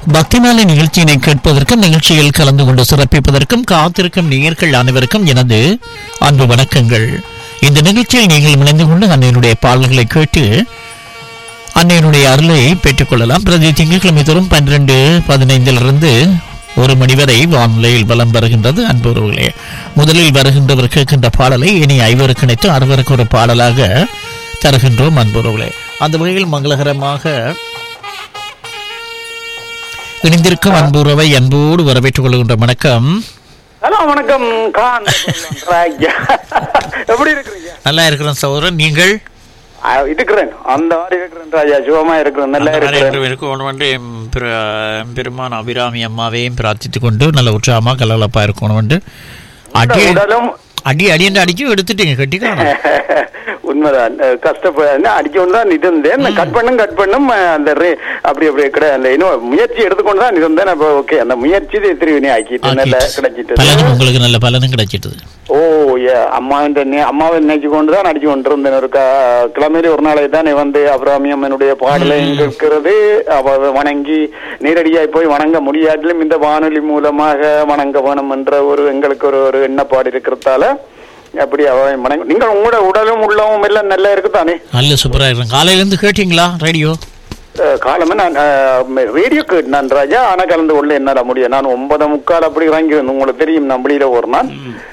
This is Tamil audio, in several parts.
பக்திமாலை நிகழ்ச்சியினை கேட்பதற்கும் நிகழ்ச்சியில் கலந்து கொண்டு சிறப்பிப்பதற்கும் காத்திருக்கும் நேயர்கள் அனைவருக்கும் எனது அன்பு வணக்கங்கள் இந்த நிகழ்ச்சியில் நீங்கள் இணைந்து கொண்டு அன்னையினுடைய பாடல்களை கேட்டு அன்னையினுடைய அருளை பெற்றுக்கொள்ளலாம் பிரதி திங்கட்கிழமை தோறும் பன்னிரண்டு பதினைந்திலிருந்து ஒரு மணி வரை வானிலையில் வலம் வருகின்றது அன்புறவுகளே முதலில் வருகின்றவர் கேட்கின்ற பாடலை இனி ஐவருக்கு இணைத்து அறுவருக்கு ஒரு பாடலாக தருகின்றோம் அன்புறவுகளே அந்த வகையில் மங்களகரமாக இணைந்திருக்கும் அன்புறவை அன்போடு வரவேற்றுக் கொள்கின்ற வணக்கம் ஹலோ வணக்கம் கான் ராஜா எப்படி இருக்கிறீங்க நல்லா இருக்கிறோம் சகோதரன் நீங்கள் ஆ, இருக்கிறேன் அந்த மாதிரி இருக்கிறேன் ராஜா சுகமா இருக்கிறேன் நல்லா இருக்கிறேன் இருக்கணும் வந்து பெருமான் அபிராமி அம்மாவையும் பிரார்த்தித்துக் கொண்டு நல்ல உற்சாகமா கலகலப்பா இருக்கணும் வந்து அடி உடலும் அடி அடி என்று அடிச்சு எடுத்துட்டீங்க கட்டிக்காணும் உண்மைதான் அஹ், கஷ்டப்ப என்ன அடிக்கொண்டு தான் இருந்தேன் கட் பண்ணும் கட் பண்ணும் அஹ், அந்த ரே- அப்படி அப்படி கிடையாது அந்த இன்னும் முயற்சி எடுத்துக்கொண்டு தான் இருந்தேன் அப்ப ஓகே அந்த முயற்சி திருவினி ஆக்கிட்டு நல்லா கிடைச்சிட்டு பலனும் உங்களுக்கு நல்ல பலனும் கிடைச்சிட்டது ஓ ஏ அம்மாவின் நே- அம்மாவை நினைச்சு கொண்டு தான் அடிச்சு கொண்டு இருந்தேன் ஒரு க- கிழமையில ஒரு நாளை தான் வந்து அபிராமி அம்மனுடைய பாடலை கேட்கிறது அவ வணங்கி நேரடியாய் போய் வணங்க முடியாட்டிலும் இந்த வானொலி மூலமாக வணங்க வேணும் என்ற ஒரு எங்களுக்கு ஒரு ஒரு எண்ணப்பாடு இருக்கிறதால அப்படி அவ வணங்க நீங்கள் உங்களோட உடலும் உள்ளவும் எல்லாம் நல்லா இருக்குதானே நல்ல சூப்பரா இருக்கும் காலையில இருந்து கேட்டீங்களா ரேடியோ அஹ், காலமே நான் அஹ், ரேடியோ கேட்டேன் ராஜா ஆனா கலந்து கொள்ள என்னால முடியும் நான் ஒன்பது முக்கால் அப்படி இறங்கி வந்தேன். உங்களுக்கு தெரியும் நான் வெளியில ஒரு நாள்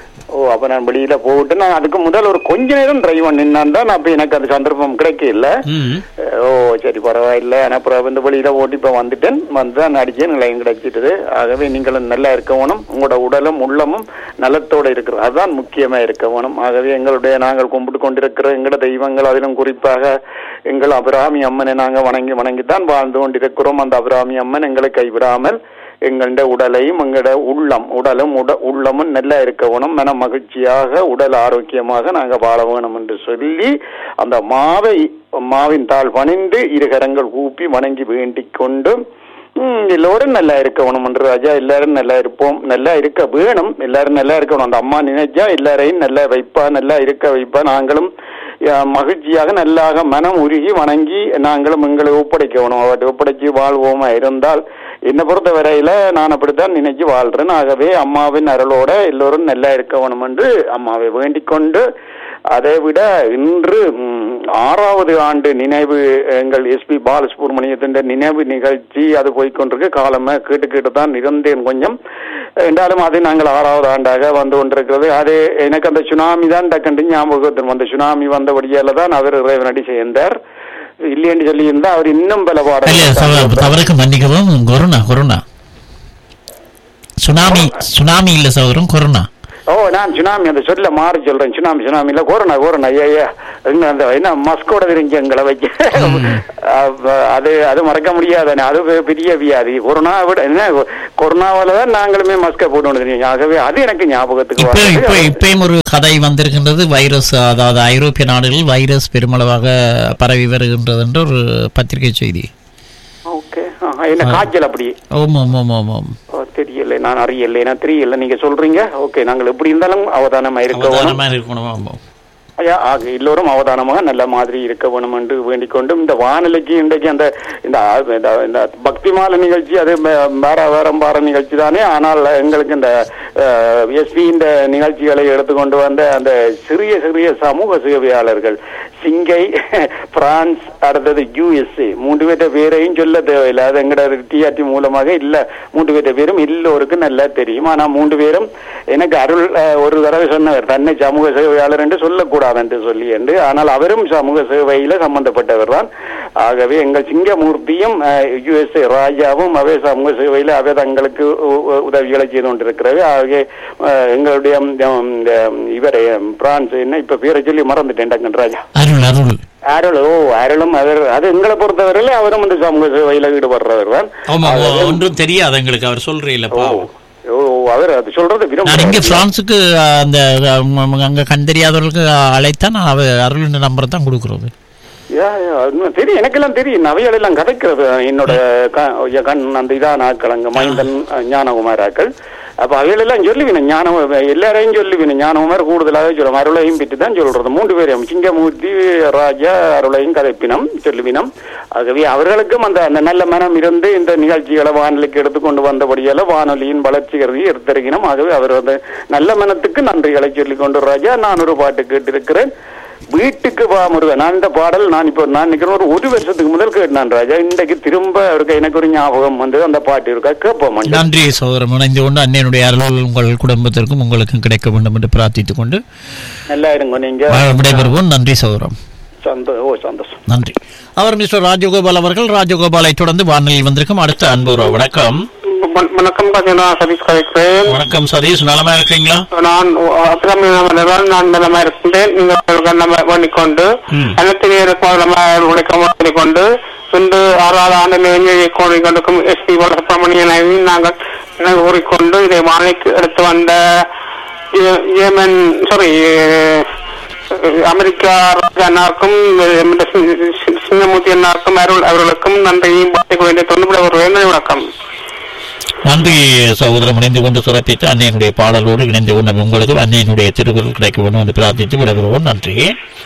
ஓ அப்ப நான் வெளியில போட்டு நான் அதுக்கு முதல் ஒரு கொஞ்ச நேரம் டிரைவ் பண்ணினான் தான் அப்ப எனக்கு அது சந்தர்ப்பம் கிடைக்கல ம் அஹ், ஓ சரி பரவாயில்ல ஆனா அப்புறம் இந்த வெளியில ஓட்டி இப்ப வந்துட்டேன் வந்து தான் அடிச்சேன் நிலையம் கிடைச்சிட்டது ஆகவே நீங்களும் நல்லா இருக்க வேணும் உங்களோட உடலும் உள்ளமும் நலத்தோட இருக்கிறது அதுதான் முக்கியமா இருக்க வேணும் ஆகவே எங்களுடைய நாங்கள் கும்பிட்டு கொண்டிருக்கிற எங்களோட தெய்வங்கள் அதிலும் குறிப்பாக எங்கள் அபிராமி அம்மனை நாங்க வணங்கி வணங்கித்தான் வாழ்ந்து கொண்டிருக்கிறோம் அந்த அபிராமி அம்மன் எங்களை கைவிடாமல் எங்களுடைய உடலையும் எங்களோட உள்ளம் உடலும் உட உள்ளமும் நல்லா இருக்க வேணும் மன மகிழ்ச்சியாக உடல் ஆரோக்கியமாக நாங்க வாழ வேணும் என்று சொல்லி அந்த மாவை மாவின் தாள் பணிந்து இரு கரங்கள் ஊப்பி வணங்கி வேண்டிக் கொண்டு ம், எல்லோரும் நல்லா இருக்கணும் என்று ராஜா எல்லாரும் நல்லா இருப்போம் நல்லா இருக்க வேணும் எல்லாரும் நல்லா இருக்கணும் அந்த அம்மா நினைச்சா எல்லாரையும் நல்லா வைப்பா நல்லா இருக்க வைப்பா நாங்களும் அஹ், மகிழ்ச்சியாக நல்லாக மனம் உருகி வணங்கி நாங்களும் எங்களை ஒப்படைக்கணும் அவற்றை ஒப்படைச்சு வாழ்வோமா இருந்தால் என்னை பொறுத்த வரையில நான் அப்படித்தான் நினைச்சு வாழ்றேன் ஆகவே அம்மாவின் அருளோட எல்லோரும் நல்லா இருக்க வேணும் என்று அம்மாவை வேண்டிக் கொண்டு அதை விட இன்று ம், ஆறாவது ஆண்டு நினைவு எங்கள் எஸ்பி பாலசுப்ரமணியத்தின் நினைவு நிகழ்ச்சி அது போய்க்கொண்டிருக்கு காலமா கேட்டு கேட்டு தான் இருந்தேன் கொஞ்சம் என்றாலும் அது நாங்கள் ஆறாவது ஆண்டாக வந்து கொண்டிருக்கிறது அது எனக்கு அந்த சுனாமி தான் டக்கண்டு ஞாபகத்தில் வந்த சுனாமி வந்தபடியால தான் அவர் இறைவனடி சேர்ந்தார் இல்லையென்று சொல்லியிருந்தா அவர் இன்னும் பல இல்ல தவ- பாடல்கள் தவறுக்கு மன்னிக்கவும் கொரோனா கொரோனா சுனாமி சுனாமி இல்ல சகோதரன் கொரோனா ஓ நான் சுனாமி அந்த சொல்ல மாறி சொல்றேன் சுனாமி சுனாமி இல்ல கொரோனா கொரோனா ஐயா ஐயா இன்னும் அந்த என்ன மஸ்கோட தெரிஞ்சு எங்களை வைக்க அப்ப அது அது மறக்க முடியாதானே அது பெ- பெரிய வியாதி கொரோனா விட என்ன கொரோனாவில தான் நாங்களுமே மஸ்க போட்டு தெரியும் ஆகவே அது எனக்கு ஞாபகத்துக்கு இப்ப இப்ப வருது இப்பயும் ஒரு கதை வந்திருக்கின்றது வைரஸ் அதாவது ஐரோப்பிய நாடுகளில் வைரஸ் பெருமளவாக பரவி வருகின்றது என்ற ஒரு பத்திரிகை செய்தி ஓகே என்ன காய்ச்சல் அப்படி ஓம் ஓம் ஓம் ஓம் ஓம் ஓ, தெரியல நான் அறியல நான் தெரியல நீங்க சொல்றீங்க ஓகே நாங்கள் எப்படி இருந்தாலும் அவதானமா இருக்க வேணும் அவதானமா இருக்கணும் ஆமாம். ஐயா, ஆக எல்லோரும் அவதானமாக நல்ல மாதிரி இருக்க வேணும் என்று வேண்டிக் கொண்டும் இந்த வானிலைக்கு இன்றைக்கு அந்த இந்த இந்த- இந்த பக்தி மாலை நிகழ்ச்சி அது மே- வேற வேற பார நிகழ்ச்சி தானே ஆனால் எங்களுக்கு இந்த எஸ்பி இந்த நிகழ்ச்சிகளை எடுத்துக்கொண்டு வந்த அந்த சிறிய சிறிய சமூக சேவையாளர்கள் சிங்கை பிரான்ஸ் அடுத்தது யூஎஸ்ஏ மூன்று பேர்ட்ட பேரையும் சொல்ல தேவையில்லை அது எங்கட டிஆர்டி மூலமாக இல்ல மூன்று பேர்ட்ட பேரும் எல்லோருக்கும் நல்லா தெரியும் ஆனா மூன்று பேரும் எனக்கு அருள் அஹ், ஒரு தடவை சொன்னவர் தன்னை சமூக சேவையாளர் என்று சொல்லக்கூடாது என்று சொல்லி என்று ஆனால் அவரும் சமூக சேவையில சம்பந்தப்பட்டவர் தான் ஆகவே எங்கள் சிங்கமூர்த்தியும் யுஎஸ்ஏ ராஜாவும் அவை சமூக சேவையில அவை தங்களுக்கு உ- உ- உதவிகளை செய்து கொண்டிருக்கிறது ஆகவே அஹ், எங்களுடைய ம், இந்த இவர் பிரான்ஸ் என்ன இப்ப பேரை சொல்லி மறந்துட்டேன் டக்கன் ராஜா அருள் அருள் அருள் ஓ அருளும் அவர் அது எங்களை பொறுத்தவரையில அவரும் இந்த சமூக சேவையில ஈடுபடுறவர் தான் ஆமா ஒன்றும் தெரியாது எங்களுக்கு அவர் சொல்றீங்களப்பா ஓ அவர் அது சொல்றது நான் இங்க விரும்ப பிரான்சுக்கு அந்த அம், அங்க கண் தெரியாதவர்களுக்கு அழைத்தான் நான் அவ அருள் நம்பரை தான் கொடுக்குறது தெரியும் எனக்கெல்லாம் தெரியும் நவைகள் எல்லாம் கதைக்கிறது என்னோட க- கண் அந்த இதான ஆக்கள் அங்க மைந்தன் ஞானகுமாராக்கள் அப்ப அவைகளெல்லாம் சொல்லுவினேன் ஞானம் எல்லாரையும் சொல்லுவினேன் ஞானம் மாதிரி கூடுதலாக சொல்லுவோம் அருளையும் பற்றி தான் சொல்றது மூன்று பேரையும் சிங்கமூர்த்தி ராஜா அருளையும் கதைப்பினம் சொல்லுவினம் ஆகவே அவர்களுக்கும் அந்த அந்த நல்ல மனம் இருந்து இந்த நிகழ்ச்சிகளை வானொலிக்கு எடுத்துக்கொண்டு வந்தபடியால வானொலியின் வளர்ச்சி கருதி எடுத்திருக்கிறோம் ஆகவே அவர் அந்த நல்ல மனத்துக்கு நன்றிகளை சொல்லிக் கொண்டு ராஜா நான் ஒரு பாட்டு கேட்டிருக்கிறேன் வீட்டுக்கு வா முருகன் நான் இந்த பாடல் நான் இப்போ நான் நினைக்கிறேன் ஒரு ஒரு வருஷத்துக்கு முதல் கேட்டான் ராஜா இன்றைக்கு திரும்ப இருக்க எனக்கு ஒரு ஞாபகம் வந்து அந்த பாட்டு இருக்கா கேட்போம் மஞ்சள். நன்றி சகோதரம் இணைந்து கொண்டு அன்னையினுடைய அருள் உங்கள் குடும்பத்திற்கும் உங்களுக்கும் கிடைக்க வேண்டும் என்று பிரார்த்தித்துக் கொண்டு நல்லா இருங்க நீங்க விடைபெறுவோம் நன்றி சகோதரம் சந்தோ ஓ சந்தோஷம் நன்றி அவர் மிஸ்டர் ராஜகோபால் அவர்கள் ராஜகோபாலை தொடர்ந்து வானொலியில் வந்திருக்கும் அடுத்த அன்பு உறவு. வணக்கம் வண- வணக்கம் பாத்தீங்கன்னா சதீஷ் கதைக்கிறேன் வணக்கம் சதீஷ் நலமா இருக்கீங்களா நான் அபிராமியால் நான் நலமா இருக்கின்றேன் நீங்கள் நம்ம பண்ணிக்கொண்டு ம். அனைத்து நேருக்கும் நம்ம உழைக்க பண்ணிக்கொண்டு இன்று ஆறாவது ஆண்டு நெஞ்சை கோரிக்கொண்டிருக்கும் எஸ் பி பாலசுப்ரமணியனை நாங்கள் நினைவு கூறிக்கொண்டு இதை வாழைக்கு எடுத்து வந்த ஏ- ஏமன் சாரி அமெரிக்கா ராஜா அண்ணாருக்கும் எம். சி- சி- சின்னமூர்த்தி அண்ணாருக்கும் அருள் அவர்களுக்கும் நன்றியும் பாட்டிக்கு வேண்டிய தொண்டு ஒரு வேண்டிய வணக்கம் நன்றி சகோதரம் இணைந்து கொண்டு சிறப்பித்து அன்னையினுடைய பாடலோடு இணைந்து கொண்ட உங்களுக்கு அன்னையினுடைய திருக்குறள் கிடைக்க வேண்டும் என்று பிரார்த்தித்து விடைபெறுவோம் நன்றி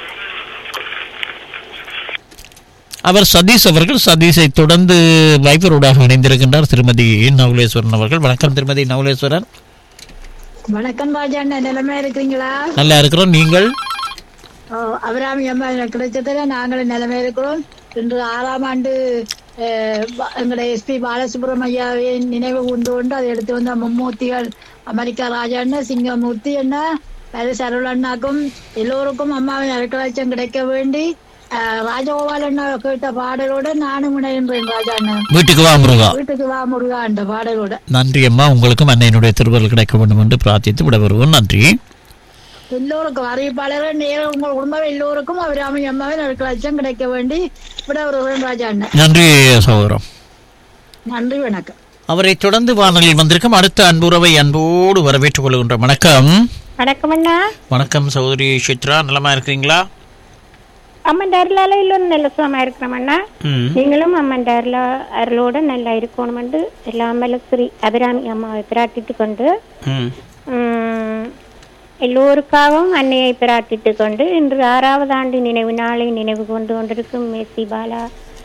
அவர் சதீஷ் அவர்கள் சதீஷை தொடர்ந்து வைபரோடாக இணைந்திருக்கின்றார் திருமதி நவலேஸ்வரன் அவர்கள் வணக்கம் திருமதி நவலேஸ்வரன் வணக்கம் ராஜாண்ணா நிலைமை இருக்கிறீங்களா நல்லா இருக்கிறோம் நீங்கள் ஓ, அபிராமி அம்மா எனக்கு கிடைச்சதுல நாங்களும் நிலைமை இருக்கிறோம் இன்று ஆறாம் ஆண்டு அஹ், ப- எங்களுடைய எஸ்பி பாலசுப்ரமணியாவின் நினைவு கொண்டு கொண்டு அதை எடுத்து வந்த மும்மூர்த்திகள் அமெரிக்கா ராஜா அண்ணா சிங்கமூர்த்தி அண்ணா பரிசு அருள் அண்ணாக்கும் எல்லோருக்கும் அம்மாவின் அருக்கலாச்சம் கிடைக்க வேண்டி அஹ், ராஜகோபால் அண்ணா கேட்ட பாடலோட நானும் இணைகின்றேன் ராஜா அண்ணா வீட்டுக்கு வா முருகா வீட்டுக்கு வா முருகா அந்த பாடலோட நன்றி அம்மா உங்களுக்கும் அன்னையினுடைய திருவருள் கிடைக்க வேண்டும் என்று பிரார்த்தித்து விடைபெறுவோம் நன்றி எல்லோருக்கும் அறிவிப்பாளர்கள் நேரம் உங்கள் குடும்பம் எல்லோருக்கும் அபிராமி அம்மாவின் அருக்கலாச்சம் கிடைக்க வேண்டி விட ஒரு ராஜா அண்ணன் நன்றி சகோதரம் நன்றி வணக்கம் அவரை தொடர்ந்து வானொலியில் வந்திருக்கும் அடுத்த அன்புறவை அன்போடு வரவேற்றுக் கொள்கின்ற வணக்கம் வணக்கம் அண்ணா வணக்கம் சகோதரி சித்ரா நலமா இருக்கிறீங்களா அம்மன் அருளால எல்லோரும் நல்ல சுகமா இருக்கிறோம் அண்ணா ம் நீங்களும் அம்மன் அருளா அருளோட நல்லா இருக்கணும்னு எல்லாம் வல்ல ஸ்ரீ அபிராமி அம்மாவை பிரார்த்தித்து கொண்டு ம் உம், எல்லோருக்காகவும் அன்னையை பிரார்த்தித்து கொண்டு இன்று ஆறாவது ஆண்டு நினைவு நாளை நினைவு கொண்டு கொண்டிருக்கும் மேசி பாலா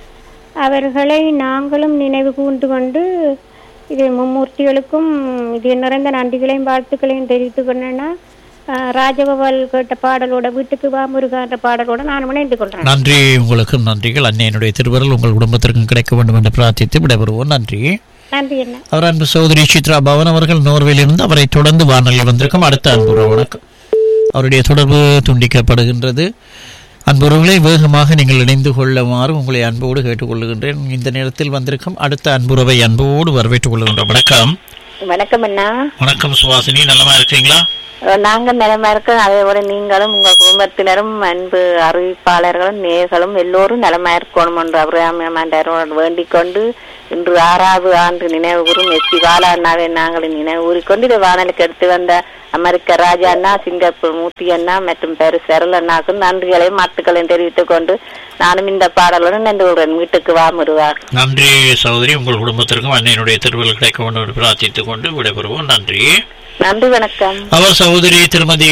அவர்களை நாங்களும் நினைவு கூர்ந்து கொண்டு இது மும்மூர்த்திகளுக்கும் இது நிறைந்த நன்றிகளையும் வாழ்த்துக்களையும் தெரிவித்துக் கொண்டேன்னா அஹ், ராஜகோபால் கேட்ட பாடலோட வீட்டுக்கு வா முருகா என்ற பாடலோட நான் இணைந்து கொள்றேன் நன்றி உங்களுக்கும் நன்றிகள் அன்னையினுடைய திருவருள் உங்கள் குடும்பத்திற்கும் கிடைக்க வேண்டும் என்று பிரார்த்தித்து விடைபெறுவோம் நன்றி நன்றி அண்ணா அவர் அன்பு சகோதரி சித்ரா பவன் அவர்கள் நோர்வேலிருந்து அவரை தொடர்ந்து வானொலியில் வந்திருக்கும் அடுத்த அன்புறவு வணக்கம் அவருடைய தொடர்பு துண்டிக்கப்படுகின்றது அன்புறவுகளை வேகமாக நீங்கள் இணைந்து கொள்ளுமாறு உங்களை அன்போடு கேட்டுக்கொள்ளுகின்றேன் இந்த நேரத்தில் வந்திருக்கும் அடுத்த அன்புறவை அன்போடு வரவேற்றுக் கொள்ளுகின்ற வணக்கம் வணக்கம் அண்ணா வணக்கம் சுவாசினி நலமா இருக்கீங்களா நாங்கள் நிலமா இருக்கோம் அதே போல நீங்களும் உங்க குடும்பத்தினரும் அன்பு அறிவிப்பாளர்களும் நேர்களும் எல்லோரும் நலமா இருக்கணும் என்று அபிராமியமாண்டரோடு வேண்டிக் கொண்டு இன்று ஆறாவது ஆண்டு நினைவு கூறும் எஸ் பி பாலா அண்ணாவை நாங்கள் நினைவு கூறிக்கொண்டு இதை வானலுக்கு எடுத்து வந்த அமெரிக்க ராஜா அண்ணா சிங்கப்பூர் மூர்த்தி அண்ணா மற்றும் பெரு செரல் அண்ணாக்கும் நன்றிகளையும் வாழ்த்துக்களையும் தெரிவித்துக் கொண்டு நானும் இந்த பாடலுடன் நின்று கொள்கிறேன் வீட்டுக்கு வா முருகா நன்றி சகோதரி உங்கள் குடும்பத்திற்கும் அன்னையினுடைய திருவள்ளுவர் கிடைக்க வேண்டும் என்று பிரார்த்தித்துக் கொண்டு விடைபெறுவோம் நன்றி நன்றி வணக்கம் அவர் சகோதரி திருமதி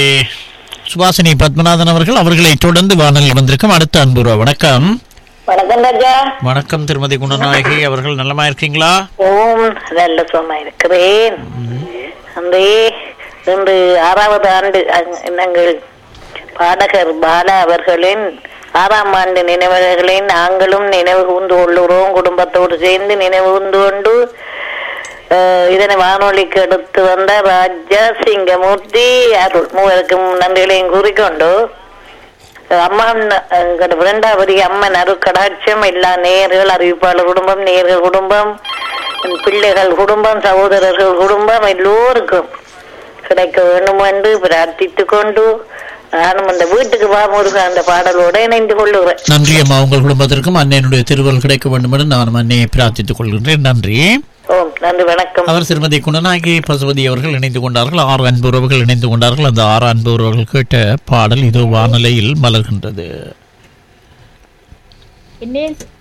சுபாசினி பத்மநாதன் அவர்கள் அவர்களை தொடர்ந்து வானொலியில் வந்திருக்கும் அடுத்த அன்புறவு வணக்கம் வணக்கம் ராஜா வணக்கம் திருமதி குணநாயகி அவர்கள் நலமா இருக்கீங்களா ஓம் நல்ல சுகமா இருக்கிறேன் அந்த இன்று ஆறாவது ஆண்டு அங்- எங்கள் பாடகர் பாலா அவர்களின் ஆறாம் ஆண்டு நினைவுகளை நாங்களும் நினைவு கூர்ந்து கொள்ளுகிறோம் குடும்பத்தோடு சேர்ந்து நினைவு கூர்ந்து கொண்டு அஹ், இதனை வானொலிக்கு எடுத்து வந்த ராஜா சிங்கமூர்த்தி அருள் மூவருக்கும் நன்றிகளையும் கூறிக்கொண்டு அம்மன் எங்களோட இரண்டாவது அம்மன் அருக்கடாட்சியம் எல்லா நேயர்கள் அறிவிப்பாளர் குடும்பம் நேயர்கள் குடும்பம் பிள்ளைகள் குடும்பம் சகோதரர்கள் குடும்பம் எல்லோருக்கும் கிடைக்க வேண்டும் என்று பிரார்த்தித்துக் கொண்டு நானும் அந்த வீட்டுக்கு வா முருகா அந்த பாடலோடு இணைந்து கொள்ளுகிறேன் நன்றி அம்மா உங்கள் குடும்பத்திற்கும் அன்னையினுடைய திருவள் கிடைக்க வேண்டும் என்று நான் அன்னையை பிரார்த்தித்துக் கொள்கின்றேன் நன்றி ஓம் நன்றி வணக்கம் அவர் திருமதி குணநாயகி பசுபதி அவர்கள் இணைந்து கொண்டார்கள் ஆறு அன்பு உறவுகள் இணைந்து கொண்டார்கள் அந்த ஆறு அன்பு உறவுகள் கேட்ட பாடல் இது வானொலியில் மலர்கின்றது இன்னேன்